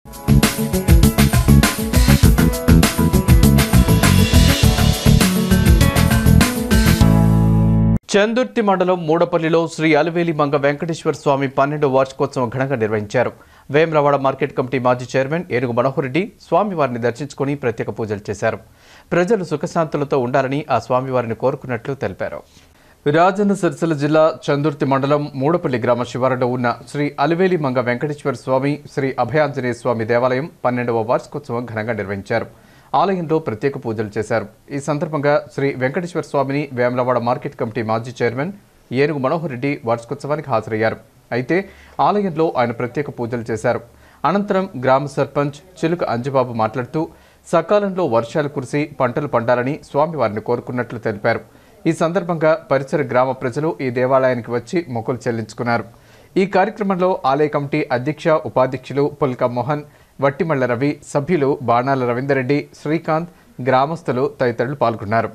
చందుర్తి మండలం మూడపల్లిలో శ్రీ అలివేలి మంగ వెంకటేశ్వర స్వామి పన్నెండో వార్షికోత్సవం ఘనంగా నిర్వహించారు వేములవాడ మార్కెట్ కమిటీ మాజీ చైర్మన్ ఏనుగు మనోహర్ రెడ్డి స్వామివారిని దర్శించుకుని ప్రత్యేక పూజలు చేశారు ప్రజలు సుఖశాంతులతో ఉండాలని ఆ స్వామివారిని కోరుకున్నట్లు తెలిపారు రాజన్న సిరిసిల్ల జిల్లా చందుర్తి మండలం మూడపల్లి గ్రామ శివారులో ఉన్న శ్రీ అలివేలి మంగ వెంకటేశ్వర స్వామి శ్రీ అభయాంజనేయ స్వామి దేవాలయం పన్నెండవ వార్షికోత్సవం ఘనంగా నిర్వహించారు ఆలయంలో ప్రత్యేక పూజలు చేశారు ఈ సందర్భంగా శ్రీ వెంకటేశ్వర స్వామిని వేములవాడ మార్కెట్ కమిటీ మాజీ చైర్మన్ ఏనుగు మనోహర్ రెడ్డి వార్షికోత్సవానికి హాజరయ్యారు అయితే ఆలయంలో ఆయన ప్రత్యేక పూజలు చేశారు అనంతరం గ్రామ సర్పంచ్ చిలుక అంజబాబు మాట్లాడుతూ సకాలంలో వర్షాలు కురిసి పంటలు పండాలని స్వామివారిని కోరుకున్నట్లు తెలిపారు ఈ సందర్భంగా పరిసర గ్రామ ప్రజలు ఈ దేవాలయానికి వచ్చి మొక్కులు చెల్లించుకున్నారు ఈ కార్యక్రమంలో ఆలయ కమిటీ అధ్యక్ష ఉపాధ్యక్షులు పుల్క మోహన్ వట్టిమళ్ల రవి సభ్యులు బాణాల రవీందర్రెడ్డి శ్రీకాంత్ గ్రామస్తులు తదితరులు పాల్గొన్నారు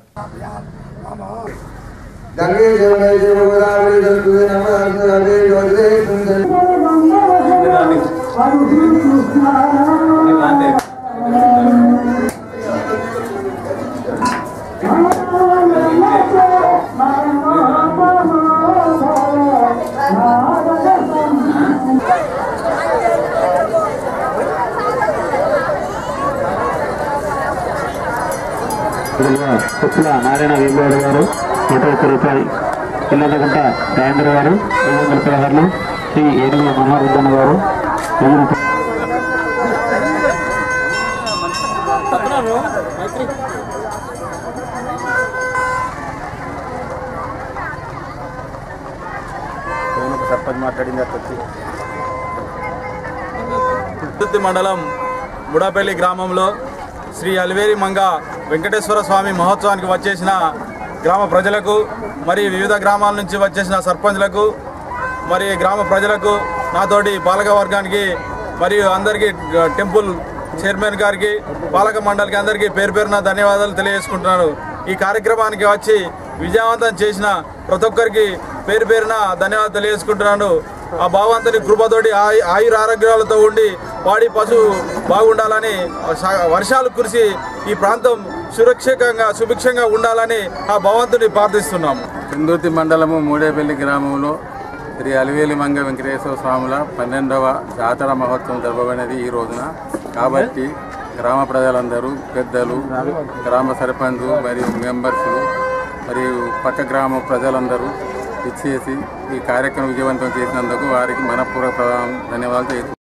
గంగే జమునే జీవ గోదావరి జంతువే నమస్తే యోగే సుందరి కుప్పల నారాయణ వేంగౌడ గారు నూట ఒక్క రూపాయి పిల్లలగంట రాజేంద్ర గారు ఐదు వందల పదహారులు శ్రీ ఏనుగు మనోహరుద్దన్న గారు వెయ్యి రూపాయలు సర్పంచ్ మాట్లాడింది అట్లా వచ్చి తుర్తి మండలం ముడాపల్లి గ్రామంలో శ్రీ అలివేరి మంగ వెంకటేశ్వర స్వామి మహోత్సవానికి వచ్చేసిన గ్రామ ప్రజలకు మరి వివిధ గ్రామాల నుంచి వచ్చేసిన సర్పంచ్లకు మరి గ్రామ ప్రజలకు నాతోటి పాలక వర్గానికి మరియు అందరికీ టెంపుల్ చైర్మన్ గారికి పాలక మండలికి అందరికీ పేరు పేరున ధన్యవాదాలు తెలియజేసుకుంటున్నాను ఈ కార్యక్రమానికి వచ్చి విజయవంతం చేసిన ప్రతి ఒక్కరికి పేరు పేరున ధన్యవాదాలు తెలియజేసుకుంటున్నాను ఆ భగవంతుని కృపతోటి ఆయు ఆయుర ఆరోగ్యాలతో ఉండి వాడి పశువు బాగుండాలని స- వర్షాలు కురిసి ఈ ప్రాంతం సురక్షితంగా సుభిక్షంగా ఉండాలని ఆ భగవంతుని ప్రార్థిస్తున్నాము సింధూతి మండలము మూడేపల్లి గ్రామంలో శ్రీ అలివేలి మంగ వెంకటేశ్వర స్వాముల పన్నెండవ జాతర మహోత్సవం జరపబడినది ఈ రోజున కాబట్టి గ్రామ ప్రజలందరూ పెద్దలు గ్రామ సర్పంచ్ మరియు మెంబర్స్ మరియు పక్క గ్రామ ప్రజలందరూ ఇచ్చేసి ఈ కార్యక్రమం విజయవంతం చేసినందుకు వారికి మనపూర్వక ధన్యవాదాలు తెలుపుతున్నాను.